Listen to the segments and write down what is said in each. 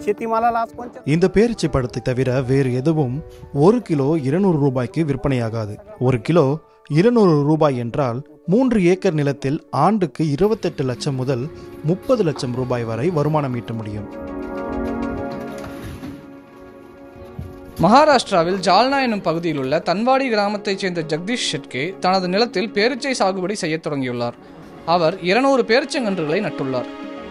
शेतीमालाला आज कोणत्या இந்த பேரிச்சை பழத்தை தவிர வேறு எதுவும் ஒரு கிலோ இருநூறு ரூபாய்க்கு விற்பனையாகாது ஒரு கிலோ இருநூறு ரூபாய் என்றால் மூன்று ஏக்கர் நிலத்தில் ஆண்டுக்கு இருபத்தெட்டு லட்சம் முதல் முப்பது லட்சம் ரூபாய் வரை வருமானம் ஈட்ட முடியும் மகாராஷ்டிராவில் ஜால்னா எனும் பகுதியில் உள்ள தன்வாடி கிராமத்தைச் சேர்ந்த ஜெகதீஷ் ஷெட்கே தனது நிலத்தில் பேரிச்சை சாகுபடி செய்யத் தொடங்கியுள்ளார் அவர் இருநூறு பேரிச்சங்கன்றுகளை நட்டுள்ளார்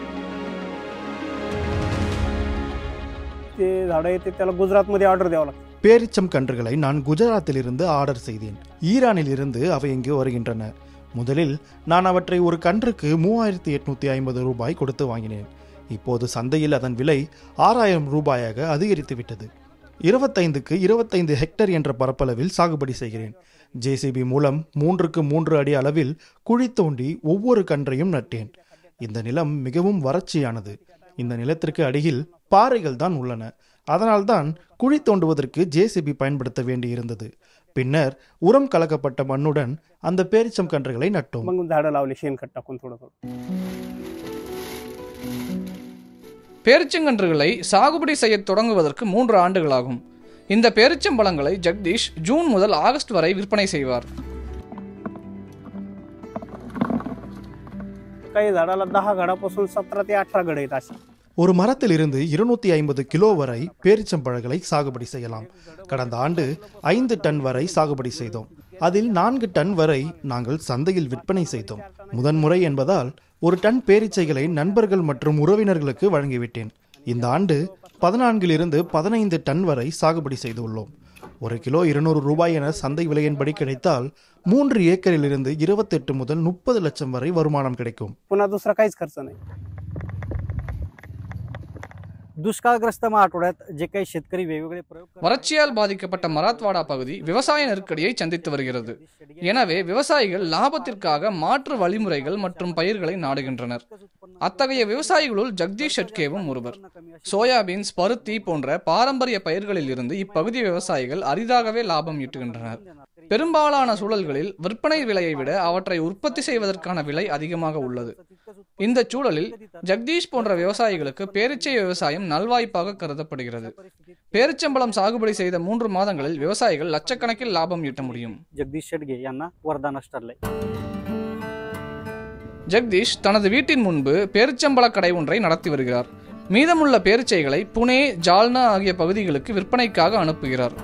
ते झाडं येते त्याला गुजरातमध्ये ऑर्डर द्यावं लागतं பேரிச்சம் கன்றுகளை நான் குஜராத்திலிருந்து ஆர்டர் செய்தேன் ஈரானில் இருந்து அவை இங்கு வருகின்றன முதலில் நான் அவற்றை ஒரு கன்றுக்கு மூவாயிரத்தி எட்நூத்தி ஐம்பது ரூபாய் கொடுத்து வாங்கினேன் இப்போது சந்தையில் அதன் விலை ஆறாயிரம் ரூபாயாக அதிகரித்து விட்டது இருபத்தைந்துக்கு இருபத்தைந்து ஹெக்டர் என்ற பரப்பளவில் சாகுபடி செய்கிறேன் ஜேசிபி மூலம் மூன்றுக்கு மூன்று அடி அளவில் குழி தோண்டி ஒவ்வொரு கன்றையும் நட்டேன் இந்த நிலம் மிகவும் வறட்சியானது இந்த நிலத்திற்கு அடியில் பாறைகள் தான் உள்ளன அதனால்தான் குழி தோண்டுவதற்கு ஜேசிபி பயன்படுத்த வேண்டியிருந்தது பின்னர் உரம் கலக்கப்பட்ட மண்ணுடன் அந்த பேரிச்சம் கன்றுகளை நட்டோம் मग झाडं लावली शेणखत टाकून थोडं थोडं பேரிச்சங்கன்றுகளை சாகுபடி செய்யத் தொடங்குவதற்கு மூன்று ஆண்டுகளாகும் இந்த பேரிச்சம்பழங்களை ஜெகதீஷ் ஜூன் முதல் ஆகஸ்ட் வரை விற்பனை செய்வார் काही झाडाला दहा घडापासून सतरा ते अठरा घड आहेत अशी ஒரு மரத்திலிருந்து இருநூத்தி ஐம்பது கிலோ வரை பேரிச்சம்பழங்களை சாகுபடி செய்யலாம் கடந்த ஆண்டு ஐந்து டன் வரை சாகுபடி செய்தோம் அதில் நான்கு டன் வரை நாங்கள் சந்தையில் விற்பனை செய்தோம் முதன்முறை என்பதால் ஒரு டன் பேரிச்சைகளை நண்பர்கள் மற்றும் உறவினர்களுக்கு வழங்கிவிட்டேன் இந்த ஆண்டு பதினான்கிலிருந்து பதினைந்து டன் வரை சாகுபடி செய்துள்ளோம் ஒரு கிலோ இருநூறு ரூபாய் என சந்தை விலையின்படி கிடைத்தால் மூன்று ஏக்கரிலிருந்து இருபத்தெட்டு முதல் முப்பது லட்சம் வரை வருமானம் கிடைக்கும் पुन्हा दुसरा काहीच खर्च नाही दुष्काळग्रस्त मराठवाड्यात जे काही शेतकरी वेगवेगळे प्रयोग करतात, வறட்சியால் பாதிக்கப்பட்ட மராத்வாடா பகுதி விவசாய நெருக்கடியை சந்தித்து வருகிறது எனவே விவசாயிகள் லாபத்திற்காக மாற்று வழிமுறைகள் மற்றும் பயிர்களை நாடுகின்றனர் அத்தகைய விவசாயிகளுள் ஜெகதீஷ் ஷெட்கேவும் ஒருவர் சோயாபீன்ஸ் பருத்தி போன்ற பாரம்பரிய பயிர்களில் இருந்து இப்பகுதி விவசாயிகள் அரிதாகவே லாபம் ஈட்டுகின்றனர் பெரும்பாலான சூழல்களில் விற்பனை விலையை விட அவற்றை உற்பத்தி செய்வதற்கான விலை அதிகமாக உள்ளது இந்த சூழலில் ஜெகதீஷ் போன்ற விவசாயிகளுக்கு பேரிச்சை விவசாயம் நல்வாய்ப்பாக கருதப்படுகிறது பேரிச்சம்பழம் சாகுபடி செய்த மூன்று மாதங்களில் விவசாயிகள் லட்சக்கணக்கில் லாபம் ஈட்ட முடியும் जगदीश शेटगे यांना वरदानच ठरलंय ஜெகதீஷ் தனது வீட்டின் முன்பு பேரிச்சம்பழ கடை ஒன்றை நடத்தி வருகிறார் மீதமுள்ள பேரிச்சைகளை புனே ஜால்னா ஆகிய பகுதிகளுக்கு விற்பனைக்காக அனுப்புகிறார்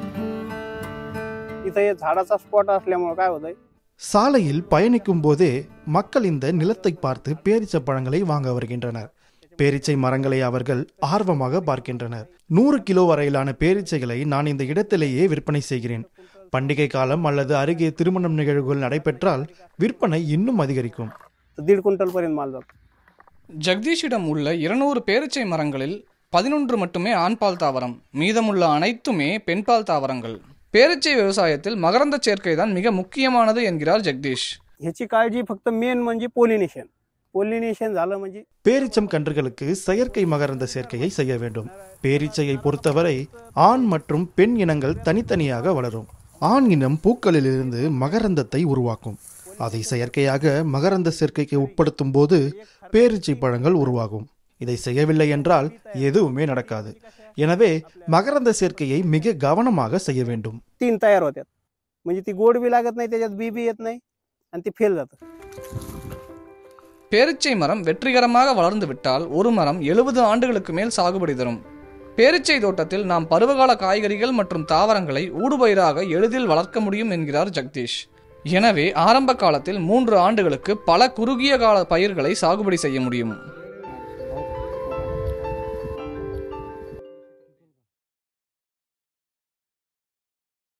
इथं हे झाडाचा स्पॉट असल्यामुळे काय होतंय சாலையில் பயணிக்கும் போதே மக்கள் இந்த நிலத்தை பார்த்து பேரிச்சை பழங்களை வாங்க வருகின்றனர் பேரிச்சை மரங்களை அவர்கள் ஆர்வமாக பார்க்கின்றனர் நூறு கிலோ வரையிலான பேரிச்சைகளை நான் இந்த இடத்திலேயே விற்பனை செய்கிறேன் பண்டிகை காலம் அல்லது அருகே திருமணம் நிகழ்வுகள் நடைபெற்றால் விற்பனை இன்னும் அதிகரிக்கும் तर दीड क्विंटल पर्यंत माल जातो ஜெகதீஷிடம் உள்ள இருநூறு பேரிச்சை மரங்களில் பதினொன்று மட்டுமே ஆண்பால் தாவரம் மீதமுள்ள அனைத்துமே பெண்பால் தாவரங்கள் பேரிச்சை விவசாயத்தில் மகரந்த சேர்க்கை தான் மிக முக்கியமானது என்கிறார் ஜெகதீஷ் ह्याची काळजी फक्त मेन म्हणजे पोलिनेशन पोलिनेशन झालं म्हणजे பேரிச்சம் கன்றுகளுக்கு செயற்கை மகரந்த சேர்க்கையை செய்ய வேண்டும் பேரிச்சையை பொறுத்தவரை ஆண் மற்றும் பெண் இனங்கள் தனித்தனியாக வளரும் ஆண் இனம் பூக்களிலிருந்து மகரந்தத்தை உருவாக்கும் அதை செயற்கையாக மகரந்த சேர்க்கைக்கு உட்படுத்தும் போது பேரிச்சை பழங்கள் உருவாகும் இதை செய்யவில்லை என்றால் எதுவுமே நடக்காது எனவே மகரந்த சேர்க்கையை மிக கவனமாக செய்ய வேண்டும் तीन तयार होत्यात म्हणजे ती गोड बी लागत नाही त्याच्यात बी बी येत नाही आणि ती फेल जातं பேரிச்சை மரம் வெற்றிகரமாக வளர்ந்து விட்டால் ஒரு மரம் எழுபது ஆண்டுகளுக்கு மேல் சாகுபடி தரும் பேரிச்சை தோட்டத்தில் நாம் பருவகால காய்கறிகள் மற்றும் தாவரங்களை ஊடுபயிராக எளிதில் வளர்க்க முடியும் என்கிறார் ஜெகதீஷ் எனவே ஆரம்ப காலத்தில் மூன்று ஆண்டுகளுக்கு பல குறுகிய கால பயிர்களை சாகுபடி செய்ய முடியும்